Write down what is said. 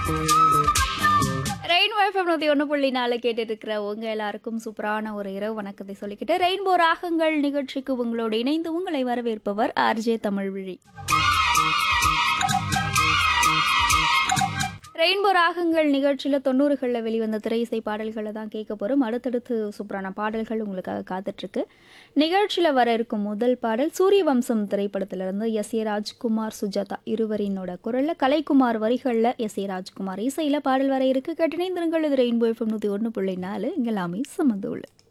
rainbow FM நூற்றி ஒன்று புள்ளி நாலு கேட்டுட்டு இருக்கிற உங்க எல்லாருக்கும் சூப்பரான ஒரு இரவு வணக்கத்தை சொல்லிக்கிட்டு ரெயின்போ ராகங்கள் நிகழ்ச்சிக்கு உங்களோடு இணைந்து உங்களை வரவேற்பவர் ஆர்ஜே தமிழ்விழி ரெயின்போ ராகங்கள் நிகழ்ச்சியில் தொண்ணூறுகளில் வெளிவந்த திரை இசை பாடல்களை தான் கேட்க போகிறோம் அடுத்தடுத்து சூப்பரான பாடல்கள் உங்களுக்காக காத்துட்ருக்கு நிகழ்ச்சியில் வர இருக்கும் முதல் பாடல் சூரிய வம்சம் திரைப்படத்திலிருந்து எஸ் ஏ ராஜ்குமார் சுஜாதா இருவரினோட குரலில் கலைக்குமார் வரிகளில் எஸ் ஏ ராஜ்குமார் இசையில் பாடல் வர இருக்கு கேட்டினை திருங்கள் இது ரெயின்போ எஃப்எம் நூற்றி ஒன்று புள்ளி நாலு இங்கே எல்லாமே சமந்து